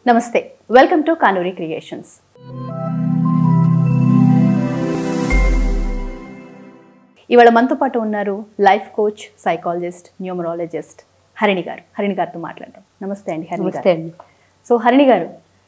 నమస్తే welcome to Kanuri creations ఇవాళ మనతో పాటు ఉన్నారు life coach psychologist numerologist Harini గారు హరిణి గారితో మాట్లాడదాం నమస్తే అండి హరిణి నమస్తే గారు అండి సో హరిణి గారు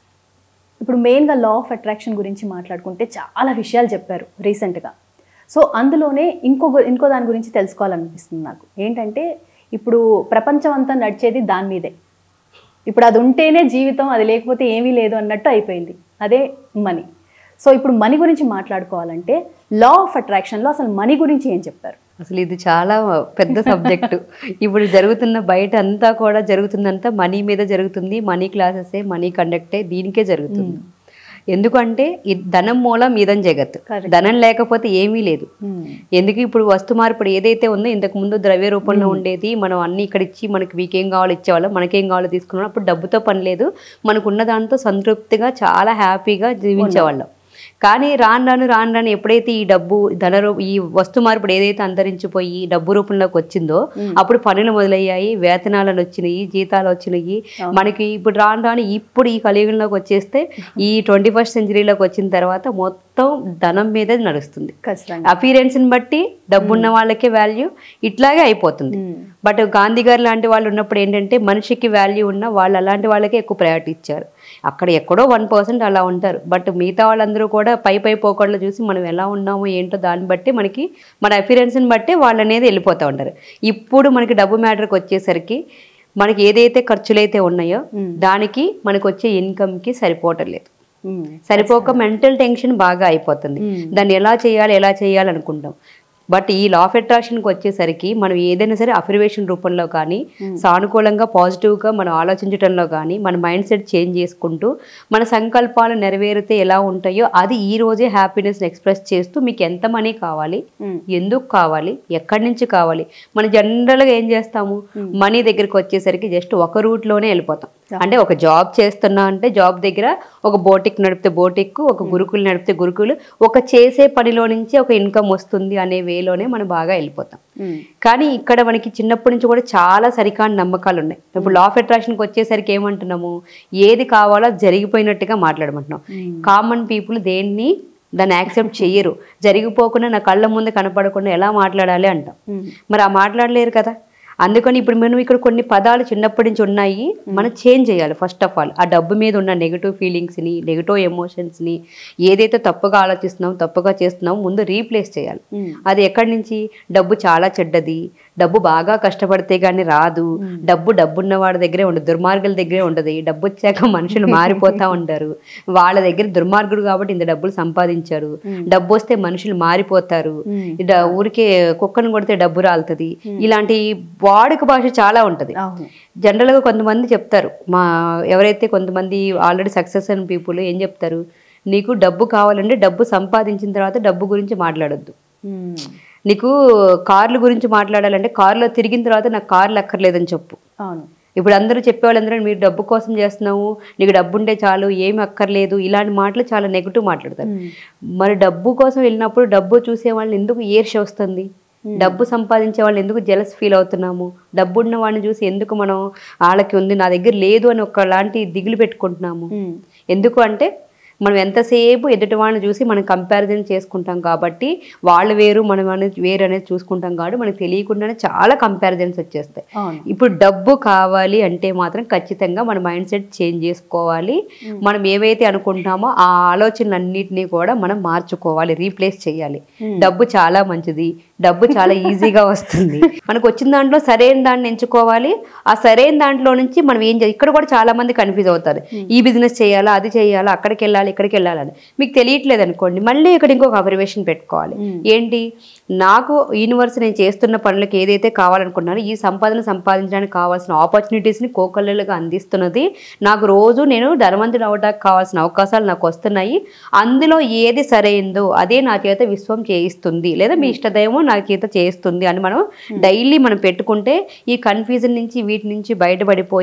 ఇప్పుడు మెయిన్గా లా ఆఫ్ అట్రాక్షన్ గురించి మాట్లాడుకుంటే చాలా విషయాలు చెప్పారు రీసెంట్గా సో అందులోనే ఇంకో గు- ఇంకో దాని గురించి తెలుసుకోవాలనిపిస్తుంది నాకు ఏంటంటే ఇప్పుడు ప్రపంచం అంతా నడిచేది దాని మీదే ఇప్పుడు అది ఉంటేనే జీవితం అది లేకపోతే ఏమీ లేదు అన్నట్టు అయిపోయింది అదే మనీ సో ఇప్పుడు మనీ గురించి మాట్లాడుకోవాలంటే లా ఆఫ్ అట్రాక్షన్లో అసలు మనీ గురించి ఏం చెప్పారు అసలు ఇది చాలా పెద్ద సబ్జెక్టు ఇప్పుడు జరుగుతున్న బయట అంతా కూడా జరుగుతుందంతా మనీ మీద జరుగుతుంది మనీ క్లాసెసే మనీ కండక్టే దీనికే జరుగుతుంది ఎందుకంటే ఈ ధనం మూలం ఇదం జగత్ Correct. ధనం లేకపోతే ఏమీ లేదు ఎందుకు ఇప్పుడు వస్తు మార్పిడి ఏదైతే ఉందో ఇంతకు ముందు ద్రవ్య రూపంలో ఉండేది మనం అన్ని ఇక్కడ ఇచ్చి మనకి మీకేం కావాలో ఇచ్చేవాళ్ళం మనకేం కావాలో తీసుకున్నాం అప్పుడు డబ్బుతో పని లేదు మనకు ఉన్న దాంతో సంతృప్తిగా చాలా హ్యాపీగా జీవించేవాళ్ళం కానీ రాను రాను రాను రాను ఎప్పుడైతే ఈ డబ్బు ధన రూ- ఈ వస్తు మార్పిడి ఏదైతే అంతరించిపోయి డబ్బు రూపంలోకి వచ్చిందో అప్పుడు పనులు మొదలయ్యాయి వేతనాలను వచ్చినాయి జీతాలు వచ్చినాయి మనకి ఇప్పుడు రాను రాను ఇప్పుడు ఈ కలియుగంలోకి వచ్చేస్తే ఈ ట్వంటీ ఫస్ట్ సెంచరీలోకి వచ్చిన తర్వాత మొత్తం ధనం మీదే నడుస్తుంది ఖచ్చితంగా అపీరెన్స్ని బట్టి డబ్బున్న వాళ్ళకే వాల్యూ ఇట్లాగే అయిపోతుంది మ్మ్. బట్ గాంధీ గారు లాంటి వాళ్ళు ఉన్నప్పుడు ఏంటంటే మనిషికి వాల్యూ ఉన్న వాళ్ళు అలాంటి వాళ్ళకే ఎక్కువ ప్రయారిటీ ఇచ్చారు అక్కడ ఎక్కడో వన్ పర్సెంట్ అలా ఉంటారు బట్ మిగతా వాళ్ళందరూ కూడా పై పై పోకుండా చూసి మనం ఎలా ఉన్నామో ఏంటో దాన్ని బట్టి మనకి మన అపీరెన్స్ని బట్టి వాళ్ళు అనేది వెళ్ళిపోతూ ఉంటారు ఇప్పుడు మనకి డబ్బు మ్యాటర్కి వచ్చేసరికి మనకి ఏదైతే ఖర్చులైతే ఉన్నాయో దానికి మనకు వచ్చే ఇన్కమ్కి సరిపోవటం లేదు మ్మ్. సరిపోక మెంటల్ టెన్షన్ బాగా అయిపోతుంది దాన్ని ఎలా చేయాలి ఎలా చేయాలి అనుకుంటాం బట్ ఈ లా ఆఫ్ అట్రాక్షన్కి వచ్చేసరికి మనం ఏదైనా సరే అఫర్వేషన్ రూపంలో కానీ సానుకూలంగా పాజిటివ్గా మనం ఆలోచించడంలో కానీ మన మైండ్ సెట్ చేంజ్ చేసుకుంటూ మన సంకల్పాలు నెరవేరితే ఎలా ఉంటాయో అది ఈ రోజే హ్యాపీనెస్ని ఎక్స్ప్రెస్ చేస్తూ మీకు ఎంత మనీ కావాలి మ్మ్. ఎందుకు కావాలి ఎక్కడి నుంచి కావాలి మనం జనరల్గా ఏం చేస్తాము మనీ దగ్గరికి వచ్చేసరికి జస్ట్ ఒక రూట్లోనే వెళ్ళిపోతాం అంటే ఒక జాబ్ చేస్తున్నా అంటే జాబ్ దగ్గర ఒక బోటిక్ నడిపితే బోటిక్ ఒక గురుకులు నడిపితే గురుకులు ఒక చేసే పనిలో నుంచి ఒక ఇన్కమ్ వస్తుంది అనే వేలోనే మనం బాగా వెళ్ళిపోతాం మ్మ్. కానీ ఇక్కడ మనకి చిన్నప్పటి నుంచి కూడా చాలా సరికాని నమ్మకాలు ఉన్నాయి ఇప్పుడు లా ఆఫ్ అట్రాక్షన్కి వచ్చేసరికి ఏమంటున్నాము ఏది కావాలో అది జరిగిపోయినట్టుగా మాట్లాడమంటున్నాం కామన్ పీపుల్ దేన్ని దాన్ని యాక్సెప్ట్ చెయ్యరు జరిగిపోకుండా నా కళ్ళ ముందు కనపడకుండా ఎలా మాట్లాడాలి అంటాం మ్మ్. మరి ఆ మాట్లాడలేరు కదా అందుకని ఇప్పుడు మనం ఇక్కడ కొన్ని పదాలు చిన్నప్పటి నుంచి ఉన్నాయి మనం చేంజ్ చేయాలి ఫస్ట్ ఆఫ్ ఆల్ ఆ డబ్బు మీద ఉన్న నెగిటివ్ ఫీలింగ్స్ని నెగిటివ్ ఎమోషన్స్ని ఏదైతే తప్పుగా ఆలోచిస్తున్నాం తప్పుగా చేస్తున్నాం ముందు రీప్లేస్ చేయాలి మ్మ్. అది ఎక్కడి నుంచి డబ్బు చాలా చెడ్డది డబ్బు బాగా కష్టపడితే గానీ రాదు డబ్బు డబ్బున్న వాడి దగ్గరే ఉండదు దుర్మార్గుల దగ్గరే ఉండదు డబ్బు వచ్చాక మనుషులు మారిపోతా ఉంటారు వాళ్ళ దగ్గర దుర్మార్గుడు కాబట్టి ఇంత డబ్బులు సంపాదించారు డబ్బు వస్తే మనుషులు మారిపోతారు ఇడ- ఊరికే కుక్కను కొడితే డబ్బు రాలుతుంది ఇలాంటి వాడుక భాష చాలా ఉంటది అవును జనరల్గా కొంతమంది చెప్తారు మా ఎవరైతే కొంతమంది ఆల్రెడీ సక్సెస్ అయిన పీపుల్ ఏం చెప్తారు నీకు డబ్బు కావాలంటే డబ్బు సంపాదించిన తర్వాత డబ్బు గురించి మాట్లాడొద్దు మ్మ్. నీకు కార్ల గురించి మాట్లాడాలంటే కారులో తిరిగిన తర్వాత నాకు కార్లు అక్కర్లేదని చెప్పు అవును ఇప్పుడు అందరూ చెప్పేవాళ్ళందరూ మీరు డబ్బు కోసం చేస్తున్నావు నీకు డబ్బు ఉంటే చాలు ఏమి అక్కర్లేదు ఇలాంటి మాటలు చాలా నెగిటివ్ మాట్లాడతారు మరి డబ్బు కోసం వెళ్ళినప్పుడు డబ్బు చూసే వాళ్ళని ఎందుకు ఈర్ష్య వస్తుంది డబ్బు సంపాదించే వాళ్ళని ఎందుకు జలస్ ఫీల్ అవుతున్నాము డబ్బు ఉన్న వాడిని చూసి ఎందుకు మనం వాళ్ళకి ఉంది నా దగ్గర లేదు అని ఒకలాంటి దిగులు పెట్టుకుంటున్నాము మ్మ్. ఎందుకు అంటే మనం ఎంతసేపు ఎదుటి వాళ్ళని చూసి మనం కంపారిజన్ చేసుకుంటాం కాబట్టి వాళ్ళు వేరు మనం అనేది వేరు అనేది చూసుకుంటాం కాబట్టి మనకు తెలియకుండానే చాలా కంపారిజన్స్ వచ్చేస్తాయి అవును ఇప్పుడు డబ్బు కావాలి అంటే మాత్రం ఖచ్చితంగా మన మైండ్ సెట్ చేంజ్ చేసుకోవాలి మనం ఏవైతే అనుకుంటామో ఆ ఆలోచనలన్నింటినీ కూడా మనం మార్చుకోవాలి రీప్లేస్ చేయాలి డబ్బు చాలా మంచిది డబ్బు చాలా ఈజీగా వస్తుంది మనకు వచ్చిన దాంట్లో సరైన దాన్ని ఎంచుకోవాలి ఆ సరైన దాంట్లో నుంచి మనం ఏం చేయాలి ఇక్కడ కూడా చాలా మంది కన్ఫ్యూజ్ అవుతారు ఈ బిజినెస్ చేయాలా అది చేయాలా అక్కడికి వెళ్ళాలి ఇక్కడికి వెళ్ళాలని మీకు తెలియట్లేదు అనుకోండి మళ్ళీ ఇక్కడ ఇంకొక అబ్జర్వేషన్ పెట్టుకోవాలి ఏంటి నాకు యూనివర్స్ నేను చేస్తున్న పనులకు ఏదైతే కావాలనుకున్నానో ఈ సంపాదన సంపాదించడానికి కావాల్సిన ఆపర్చునిటీస్ని కోకొల్లలుగా అందిస్తున్నది నాకు రోజు నేను ధనవంతుడు అవడానికి కావాల్సిన అవకాశాలు నాకు వస్తున్నాయి అందులో ఏది సరైందో అదే నా చేత విశ్వం చేయిస్తుంది లేదా మీ ఇష్టదైవం నా చేత చేస్తుంది అని మనం డైలీ మనం పెట్టుకుంటే ఈ కన్ఫ్యూజన్ నుంచి వీటి నుంచి బయటపడిపోయి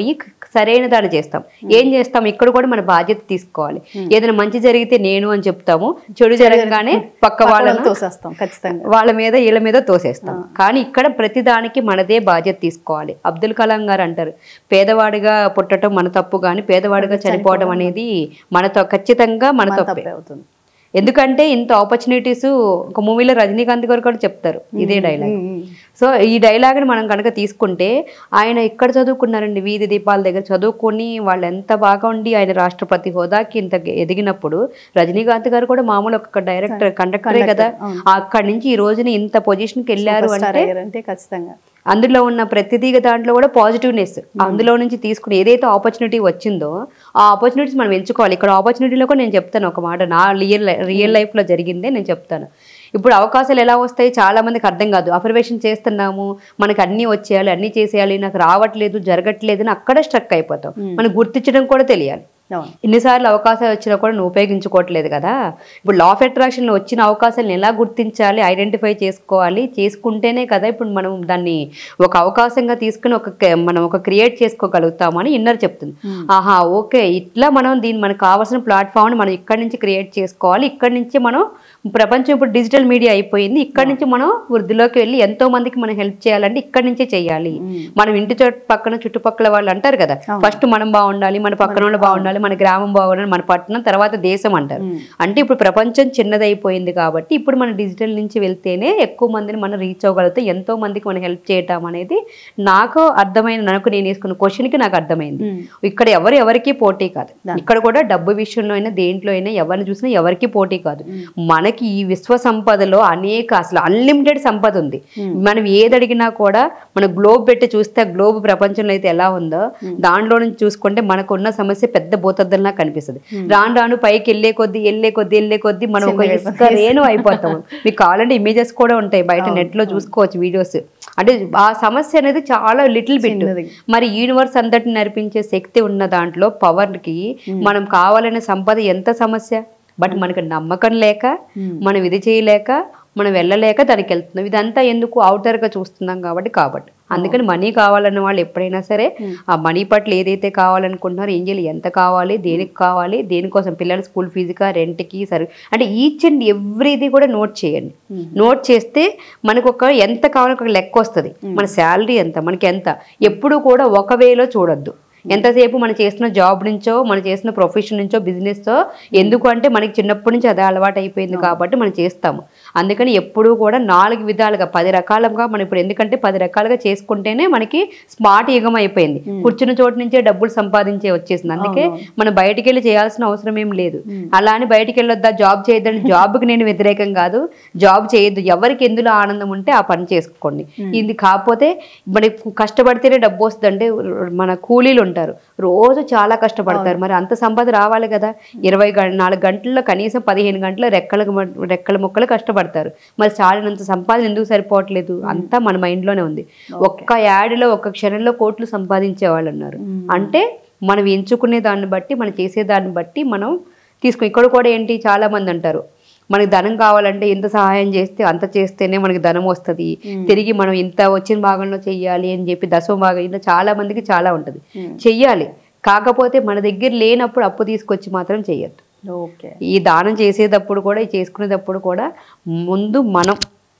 సరైన దాన్ని చేస్తాం ఏం చేస్తాం ఇక్కడ కూడా మన బాధ్యత తీసుకోవాలి ఏదైనా మంచి జరిగితే నేను అని చెప్తాము చెడు జరగగానే పక్క వాళ్ళను తోసేస్తాం ఖచ్చితంగా వాళ్ళ మీద వీళ్ళ మీద తోసేస్తాం కానీ ఇక్కడ ప్రతిదానికి మనదే బాధ్యత తీసుకోవాలి అబ్దుల్ కలాం గారు అంటారు పేదవాడిగా పుట్టడం మన తప్పు కానీ పేదవాడిగా చనిపోవడం అనేది మనతో ఖచ్చితంగా మన మన తప్పే తప్పే అవుతుంది ఎందుకంటే ఇంత ఆపర్చునిటీస్ ఒక మూవీలో రజనీకాంత్ గారు కూడా చెప్తారు ఇదే డైలాగ్ సో ఈ డైలాగ్ని మనం కనుక తీసుకుంటే ఆయన ఎక్కడ చదువుకున్నారండి వీధి దీపాల దగ్గర చదువుకొని వాళ్ళు ఎంత బాగా ఉండి ఆయన రాష్ట్రపతి హోదాకి ఇంత ఎదిగినప్పుడు రజనీకాంత్ గారు కూడా మామూలు ఒక డైరెక్టర్ కండక్టరే కదా అక్కడి నుంచి ఈ రోజున ఇంత పొజిషన్కి వెళ్ళారు స్టార్ అంటే అయ్యారంటే ఖచ్చితంగా అందులో ఉన్న ప్రతిదీ దాంట్లో కూడా పాజిటివ్నెస్ అందులో నుంచి తీసుకుని ఏదైతే ఆపర్చునిటీ వచ్చిందో ఆ ఆపర్చునిటీస్ మనం ఎంచుకోవాలి ఇక్కడ ఆపర్చునిటీలో కూడా నేను చెప్తాను ఒక మాట నా రియల్ రియల్ లైఫ్లో జరిగిందే నేను చెప్తాను ఇప్పుడు అవకాశాలు ఎలా వస్తాయి చాలా మందికి అర్థం కాదు అఫర్వేషన్ చేస్తున్నాము మనకి అన్నీ వచ్చేయాలి అన్నీ చేసేయాలి నాకు రావట్లేదు జరగట్లేదు అని అక్కడే స్ట్రక్ అయిపోతాం మనకు గుర్తించడం కూడా తెలియాలి అవును ఎన్నిసార్లు అవకాశాలు వచ్చినా కూడా నువ్వు ఉపయోగించుకోవట్లేదు కదా ఇప్పుడు లా ఆఫ్ అట్రాక్షన్లో వచ్చిన అవకాశాలను ఎలా గుర్తించాలి ఐడెంటిఫై చేసుకోవాలి చేసుకుంటేనే కదా ఇప్పుడు మనం దాన్ని ఒక అవకాశంగా తీసుకుని ఒక క- మనం ఒక క్రియేట్ చేసుకోగలుగుతామని ఇన్నర్ చెప్తుంది ఆహా ఓకే ఇట్లా మనం దీన్ని మనకు కావాల్సిన ప్లాట్ఫామ్ని మనం ఇక్కడి నుంచి క్రియేట్ చేసుకోవాలి ఇక్కడి నుంచి మనం ప్రపంచం ఇప్పుడు డిజిటల్ మీడియా అయిపోయింది ఇక్కడి నుంచి మనం వృద్ధిలోకి వెళ్ళి ఎంతో మందికి మనం హెల్ప్ చేయాలంటే ఇక్కడి నుంచే చేయాలి మనం ఇంటి చుట్టు పక్కన చుట్టుపక్కల వాళ్ళు అంటారు కదా ఫస్ట్ మనం బాగుండాలి మన పక్కన వాళ్ళు బాగుండాలి మన గ్రామం బాగుండాలి మన పట్టణం తర్వాత దేశం అంటారు అంటే ఇప్పుడు ప్రపంచం చిన్నదైపోయింది కాబట్టి ఇప్పుడు మన డిజిటల్ నుంచి వెళ్తేనే ఎక్కువ మందిని మనం రీచ్ అవ్వగలిగితే ఎంతో మందికి మనం హెల్ప్ చేయటం అనేది నాకు అర్థమైన నాకు నేను వేసుకున్న క్వశ్చన్కి నాకు అర్థమైంది ఇక్కడ ఎవరు ఎవరికి పోటీ కాదు ఇక్కడ కూడా డబ్బు విషయంలో అయినా దేంట్లో అయినా ఎవరిని చూసినా ఎవరికి పోటీ కాదు మనకి ఈ విశ్వ సంపదలో అనేక అసలు అన్లిమిటెడ్ సంపద ఉంది మనం ఏది అడిగినా కూడా మన గ్లోబ్ పెట్టి చూస్తే గ్లోబ్ ప్రపంచంలో అయితే ఎలా ఉందో దాంట్లో నుంచి చూసుకుంటే మనకు ఉన్న సమస్య పెద్ద భూతద్దంలా కనిపిస్తుంది రాను రాను పైకి వెళ్ళే కొద్దీ వెళ్ళే కొద్దీ వెళ్ళే కొద్దీ మనం ఒక ఇసుక రేణు అయిపోతాము మీకు కావాలంటే ఇమేజెస్ కూడా ఉంటాయి బయట నెట్ లో చూసుకోవచ్చు వీడియోస్ అంటే ఆ సమస్య అనేది చాలా లిటిల్ బిట్ చిన్నది. మరి యూనివర్స్ అంతటిని నడిపించే శక్తి ఉన్న దాంట్లో పవర్ కి మనం కావాలనే సంపద ఎంత సమస్య బట్ మనకు నమ్మకం లేక మనం ఇది చేయలేక మనం వెళ్ళలేక దానికి వెళ్తున్నాం ఇదంతా ఎందుకు outer గా చూస్తున్నాం కాబట్టి కాబట్టి అందుకని మనీ కావాలన్న వాళ్ళు ఎప్పుడైనా సరే ఆ మనీ పట్ల ఏదైతే కావాలనుకుంటున్నారో ఏం చేయాలి ఎంత కావాలి దేనికి కావాలి దేనికోసం పిల్లల స్కూల్ ఫీజుగా రెంట్కి సరే అంటే ఈచ్ అండ్ ఎవ్రీది కూడా నోట్ చేయండి నోట్ చేస్తే మనకు ఒక ఎంత కావాలో ఒక లెక్క వస్తుంది మన శాలరీ ఎంత మనకి ఎంత ఎప్పుడు కూడా ఒక వేలో చూడొద్దు ఎంతసేపు మనం చేస్తున్న జాబ్ నుంచో మనం చేస్తున్న ప్రొఫెషన్ నుంచో బిజినెస్తో ఎందుకు అంటే మనకి చిన్నప్పటి నుంచి అదే అలవాటు అయిపోయింది కాబట్టి మనం చేస్తాము అందుకని ఎప్పుడూ కూడా నాలుగు విధాలుగా పది రకాలుగా మనం ఇప్పుడు ఎందుకంటే పది రకాలుగా చేసుకుంటేనే మనకి స్మార్ట్ యుగం అయిపోయింది కూర్చున్న చోటు నుంచే డబ్బులు సంపాదించే వచ్చేసింది అందుకే మనం బయటికి వెళ్ళి చేయాల్సిన అవసరం ఏం లేదు అలా అని బయటికి వెళ్ళొద్దా జాబ్ చేయొద్దని జాబ్కి నేను వ్యతిరేకం కాదు జాబ్ చేయొద్దు ఎవరికి ఎందులో ఆనందం ఉంటే ఆ పని చేసుకోండి ఇది కాకపోతే మనకి కష్టపడితేనే డబ్బు వస్తుంది అంటే మన కూలీలు ఉంటారు రోజు చాలా కష్టపడతారు మరి అంత సంపద రావాలి కదా ఇరవై గం- నాలుగు గంటల్లో కనీసం పదిహేను గంటల రెక్కలకు మ- రెక్కల ముక్కలు కష్టపడతారు మరి చాలినంత సంపాదన ఎందుకు సరిపోవట్లేదు అంతా మన మైండ్లోనే ఉంది ఒక్క యాడ్లో ఒక్క క్షణంలో కోట్లు సంపాదించే వాళ్ళు ఉన్నారు అంటే మనం ఎంచుకునే దాన్ని బట్టి మనం చేసే దాన్ని బట్టి మనం తీసుకు ఇక్కడ కూడా ఏంటి చాలా మంది అంటారు మనకి ధనం కావాలంటే ఎంత సహాయం చేస్తే అంత చేస్తేనే మనకి ధనం వస్తుంది తిరిగి మనం ఇంత వచ్చిన భాగంలో చెయ్యాలి అని చెప్పి దశమ భాగం ఇలా చాలా మందికి చాలా ఉంటుంది చెయ్యాలి కాకపోతే మన దగ్గర లేనప్పుడు అప్పు తీసుకొచ్చి మాత్రం చెయ్యొద్దు ఓకే ఈ దానం చేసేటప్పుడు కూడా ఈ చేసుకునేటప్పుడు కూడా ముందు మనం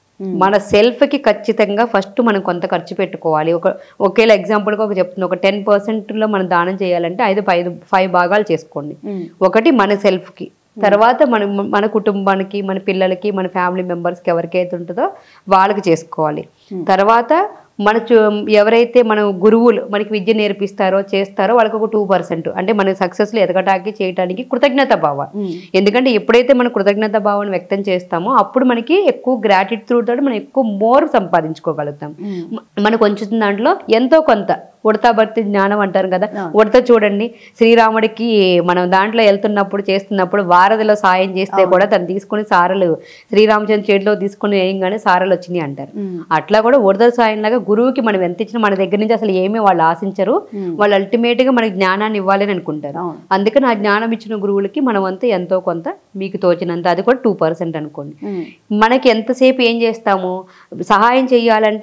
మన సెల్ఫ్కి ఖచ్చితంగా ఫస్ట్ మనం కొంత ఖర్చు పెట్టుకోవాలి ఒక ఒకేలా ఎగ్జాంపుల్గా ఒక చెప్తున్నా ఒక టెన్ పర్సెంట్లో మనం దానం చేయాలంటే ఐదు ఐదు ఫైవ్ భాగాలు చేసుకోండి ఒకటి మన సెల్ఫ్కి తర్వాత మన మన కుటుంబానికి మన పిల్లలకి మన ఫ్యామిలీ మెంబర్స్కి ఎవరికైతే ఉంటుందో వాళ్ళకి చేసుకోవాలి తర్వాత మన చు- ఎవరైతే మన గురువులు మనకి విద్య నేర్పిస్తారో చేస్తారో వాళ్ళకి ఒక టూ పర్సెంట్ అంటే మన సక్సెస్లో ఎదగటానికి చేయడానికి కృతజ్ఞత భావం ఎందుకంటే ఎప్పుడైతే మన కృతజ్ఞత భావాన్ని వ్యక్తం చేస్తామో అప్పుడు మనకి ఎక్కువ గ్రాటిట్యూడ్ తోటి మనం ఎక్కువ మోర్ సంపాదించుకోగలుగుతాం మ- మనకు వచ్చిన దాంట్లో ఎంతో కొంత ఉడతా భర్తీ జ్ఞానం అంటారు కదా ఉడత చూడండి శ్రీరాముడికి మనం దాంట్లో వెళ్తున్నప్పుడు చేస్తున్నప్పుడు వారధిలో సాయం చేస్తే కూడా తను తీసుకుని సారలు శ్రీరామచంద్ర చేతిలో తీసుకుని వేయంగానే సారలు వచ్చినాయి అంటారు అట్లా కూడా ఉడత సాయం లాగా గురువుకి మనం ఎంత ఇచ్చినా మన దగ్గర నుంచి అసలు ఏమీ వాళ్ళు ఆశించరు వాళ్ళు అల్టిమేట్ గా మనకి జ్ఞానాన్ని ఇవ్వాలని అనుకుంటారు అవును. అందుకని ఆ జ్ఞానం ఇచ్చిన గురువులకి మనం అంతా ఎంతో కొంత మీకు తోచినంత అది కూడా టూ పర్సెంట్ అనుకోండి మనకి ఎంతసేపు ఏం చేస్తాము సహాయం చేయాలంటే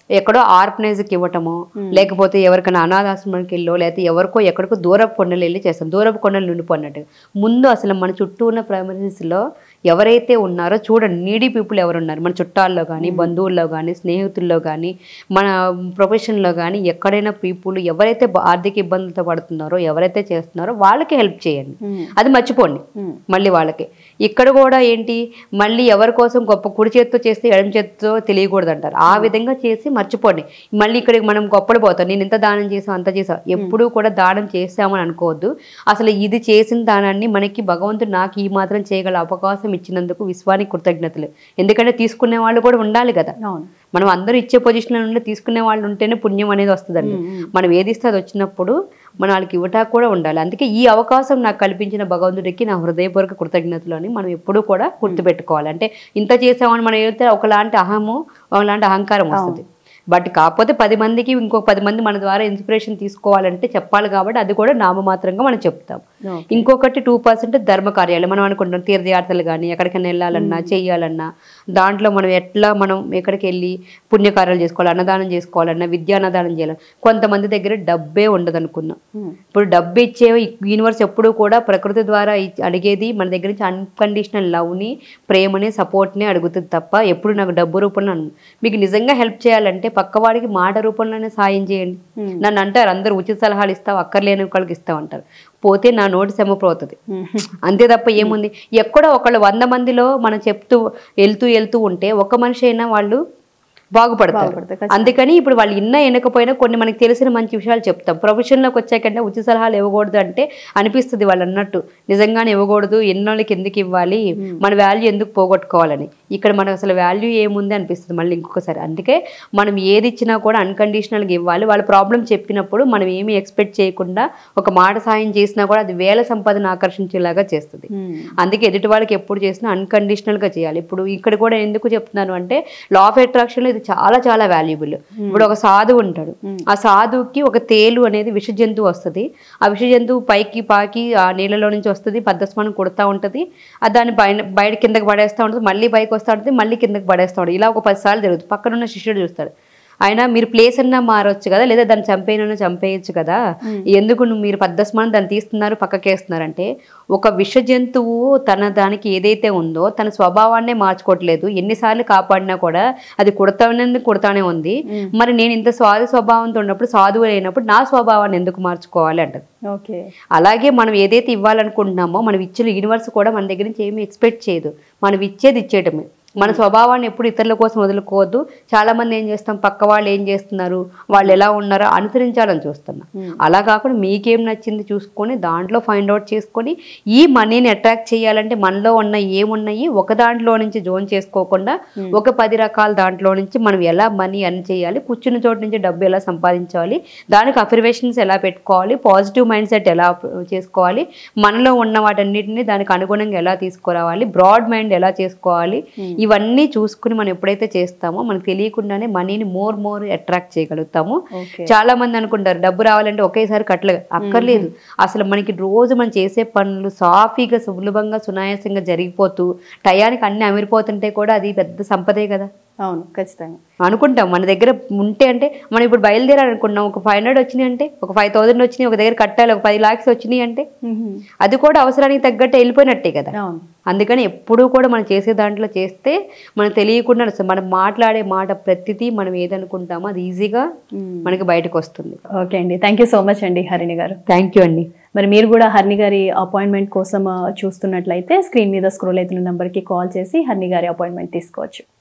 ఎక్కడో ఆర్ఫనైజ్కి ఇవ్వటమో లేకపోతే ఎవరికైనా అనాథాశ్రమానికి వెళ్ళో లేకపోతే ఎవరికో ఎక్కడికో దూరపు కొండలు వెళ్ళి చేస్తాం దూరపు కొండలు నిండిపోయినట్టు ముందు అసలు మన చుట్టూ ఉన్న ప్రైమరీస్లో ఎవరైతే ఉన్నారో చూడండి నీడీ పీపుల్ ఎవరు ఉన్నారు మన చుట్టాల్లో కానీ బంధువుల్లో కానీ స్నేహితుల్లో కానీ మన ప్రొఫెషన్లో కానీ ఎక్కడైనా పీపుల్ ఎవరైతే బ- ఆర్థిక ఇబ్బందులతో పడుతున్నారో ఎవరైతే చేస్తున్నారో వాళ్ళకి హెల్ప్ చేయండి అది మర్చిపోండి మళ్ళీ వాళ్ళకి ఇక్కడ కూడా ఏంటి మళ్ళీ ఎవరి కోసం గొప్ప కుడి చేత్తో చేస్తే ఎడమ చేత్తో తెలియకూడదు అంటారు ఆ విధంగా చేసి మర్చిపోండి మళ్ళీ ఇక్కడికి మనం గొప్పలు పోతాం నేను ఇంత దానం చేసాం అంత చేసాం ఎప్పుడూ కూడా దానం చేసామని అనుకోవద్దు అసలు ఇది చేసిన దానాన్ని మనకి భగవంతుడు నాకు ఈ మాత్రం చేయగల అవకాశం ఇచ్చినందుకు విశ్వానికి కృతజ్ఞతలు ఎందుకంటే తీసుకునే వాళ్ళు కూడా ఉండాలి కదా అవును మనం అందరూ ఇచ్చే పొజిషన్లో నుండి తీసుకునే వాళ్ళు ఉంటేనే పుణ్యం అనేది వస్తుందండి మనం ఏది ఇస్తే అది వచ్చినప్పుడు మనం వాళ్ళకి ఇవ్వటా కూడా ఉండాలి అందుకే ఈ అవకాశం నాకు కల్పించిన భగవంతుడికి నా హృదయపూర్వక కృతజ్ఞతలు అని మనం ఎప్పుడూ కూడా గుర్తుపెట్టుకోవాలి అంటే ఇంత చేసామని మనం ఏదైతే ఒకలాంటి అహము ఒకలాంటి అహంకారం వస్తుంది బట్ కాకపోతే పది మందికి ఇంకొక పది మంది మన ద్వారా ఇన్స్పిరేషన్ తీసుకోవాలంటే చెప్పాలి కాబట్టి అది కూడా నామమాత్రంగా మనం చెప్తాం Okay. ఇంకొకటి టూ పర్సెంట్ ధర్మ కార్యాలు మనం అనుకుంటాం తీర్థయాత్రలు కానీ ఎక్కడికైనా వెళ్ళాలన్నా చేయాలన్నా దాంట్లో మనం ఎట్లా మనం ఎక్కడికి వెళ్ళి పుణ్యకార్యాలు చేసుకోవాలి అన్నదానం చేసుకోవాలన్నా విద్యాన్నదానం చేయాలి కొంతమంది దగ్గర డబ్బే ఉండదు అనుకున్నాం Hmm. ఇప్పుడు డబ్బు ఇచ్చే యూనివర్స్ ఎప్పుడూ కూడా ప్రకృతి ద్వారా ఇచ్- అడిగేది మన దగ్గర నుంచి అన్కండిషనల్ లవ్ని ప్రేమని సపోర్ట్ని అడుగుతుంది తప్ప ఎప్పుడు నాకు డబ్బు రూపంలో అను మీకు నిజంగా హెల్ప్ చేయాలంటే పక్కవాడికి మాట రూపంలోనే సాయం చేయండి నన్ను అంటారు అందరూ ఉచిత సలహాలు ఇస్తావు అక్కర్లేని వాళ్ళకి ఇస్తావు అంటారు పోతే నా నోటి సెమ్మపోతుంది అంతే తప్ప ఏముంది ఎక్కడో ఒకళ్ళు వంద మందిలో మనం చెప్తూ వెళ్తూ వెళ్తూ ఉంటే ఒక మనిషి అయినా వాళ్ళు బాగుపడతారు బాగుపడతారు, అందుకని ఇప్పుడు వాళ్ళు ఇన్నా వినకపోయినా కొన్ని మనకి తెలిసిన మంచి విషయాలు చెప్తాం ప్రొఫెషన్లోకి వచ్చాకంటే ఉచిత సలహాలు ఇవ్వకూడదు అంటే అనిపిస్తుంది వాళ్ళు అన్నట్టు నిజంగానే ఇవ్వకూడదు ఎన్నోళ్ళకి ఎందుకు ఇవ్వాలి మన వాల్యూ ఎందుకు పోగొట్టుకోవాలని ఇక్కడ మనకు అసలు వాల్యూ ఏముంది అనిపిస్తుంది మళ్ళీ ఇంకొకసారి అందుకే మనం ఏది ఇచ్చినా కూడా అన్కండిషనల్గా ఇవ్వాలి వాళ్ళ ప్రాబ్లం చెప్పినప్పుడు మనం ఏమీ ఎక్స్పెక్ట్ చేయకుండా ఒక మాట సాయం చేసినా కూడా అది వేల సంపదను ఆకర్షించేలాగా చేస్తుంది అందుకే ఎదుటి వాళ్ళకి ఎప్పుడు చేసినా అన్కండిషనల్ గా చేయాలి ఇప్పుడు ఇక్కడ కూడా ఎందుకు చెప్తున్నాను అంటే లా ఆఫ్ అట్రాక్షన్ ఇది చాలా చాలా వాల్యుబుల్ ఇప్పుడు ఒక సాధువు ఉంటాడు ఆ సాధువుకి ఒక తేలు అనేది విష జంతువు వస్తుంది ఆ విష జంతువు పైకి పాకి ఆ నీళ్ళలో నుంచి వస్తుంది పద్దస్మానం కొడతా ఉంటది ఆ దాన్ని బయట బయట కిందకి పడేస్తూ ఉంటుంది మళ్ళీ పైకి వస్తూ ఉంటుంది మళ్ళీ కిందకి పడేస్తూ ఉంటుంది ఇలా ఒక పది సార్లు జరుగుతుంది పక్కన ఉన్న శిష్యుడు చూస్తాడు ఆయన మీరు ప్లేస్ అన్నా మారొచ్చు కదా లేదా దాన్ని చంపేనన్నా చంపేయచ్చు కదా ఎందుకు నువ్వు మీరు పద్దస్మానం దాన్ని తీస్తున్నారు పక్కకేస్తున్నారంటే ఒక విష జంతువు తన దానికి ఏదైతే ఉందో తన స్వభావాన్నే మార్చుకోవట్లేదు ఎన్నిసార్లు కాపాడినా కూడా అది కుడతానే కుడతానే ఉంది మరి నేను ఇంత స్వాది స్వభావంతో ఉన్నప్పుడు సాధువు అయినప్పుడు నా స్వభావాన్ని ఎందుకు మార్చుకోవాలి అంటది ఓకే అలాగే మనం ఏదైతే ఇవ్వాలనుకుంటున్నామో మనం ఇచ్చిన యూనివర్స్ కూడా మన దగ్గర నుంచి ఏమీ ఎక్స్పెక్ట్ చేయదు మనం ఇచ్చేది ఇచ్చేయటమే మన స్వభావాన్ని ఎప్పుడు ఇతరుల కోసం వదులుకోవద్దు చాలా మంది ఏం చేస్తాం పక్క వాళ్ళు ఏం చేస్తున్నారు వాళ్ళు ఎలా ఉన్నారో అనుసరించాలని చూస్తున్నాం అలా కాకుండా మీకేం నచ్చింది చూసుకొని దాంట్లో ఫైండ్ అవుట్ చేసుకొని ఈ మనీని అట్రాక్ట్ చేయాలంటే మనలో ఉన్న ఏమున్నాయి ఒక దాంట్లో నుంచి జోన్ చేసుకోకుండా ఒక పది రకాల దాంట్లో నుంచి మనం ఎలా మనీ అర్న్ చేయాలి కూర్చున్న చోటు నుంచి డబ్బు ఎలా సంపాదించాలి దానికి అఫర్వేషన్స్ ఎలా పెట్టుకోవాలి పాజిటివ్ మైండ్ సెట్ ఎలా చేసుకోవాలి మనలో ఉన్న వాటన్నిటిని దానికి అనుగుణంగా ఎలా తీసుకురావాలి బ్రాడ్ మైండ్ ఎలా చేసుకోవాలి ఇవన్నీ చూసుకుని మనం ఎప్పుడైతే చేస్తామో మనకు తెలియకుండానే మనీని మోర్ మోర్ అట్రాక్ట్ చేయగలుగుతాము ఓకే చాలా మంది అనుకుంటారు డబ్బు రావాలంటే ఒకేసారి కట్టలే అక్కర్లేదు అసలు మనకి రోజు మనం చేసే పనులు సాఫీగా సులభంగా సునాయాసంగా జరిగిపోతూ టయానికి అన్ని అమిరిపోతుంటే కూడా అది పెద్ద సంపదే కదా అవును ఖచ్చితంగా అనుకుంటాం మన దగ్గర ఉంటే అంటే మనం ఇప్పుడు బయలుదేరాలి అనుకున్నాం ఒక ఫైవ్ హండ్రెడ్ వచ్చినాయి అంటే ఒక ఫైవ్ థౌసండ్ వచ్చినాయి ఒక దగ్గర కట్టాలి ఒక పది లాక్స్ వచ్చినాయి అంటే అది కూడా అవసరానికి తగ్గట్టు వెళ్ళిపోయినట్టే కదా అవును అందుకని ఎప్పుడూ కూడా మనం చేసే దాంట్లో చేస్తే మనకు తెలియకుండా అసలు మనం మాట్లాడే మాట ప్రతిదీ మనం ఏదనుకుంటామో అది ఈజీగా మనకి బయటకు వస్తుంది ఓకే అండి థ్యాంక్ యూ సో మచ్ అండి హరిణి గారు థ్యాంక్ యూ అండి మరి మీరు కూడా హర్ని గారి అపాయింట్మెంట్ కోసం ఆ, చూస్తున్నట్లయితే స్క్రీన్ మీద స్క్రోల్ అవుతున్న నెంబర్కి కాల్ చేసి హర్ని గారి అపాయింట్మెంట్ తీసుకోవచ్చు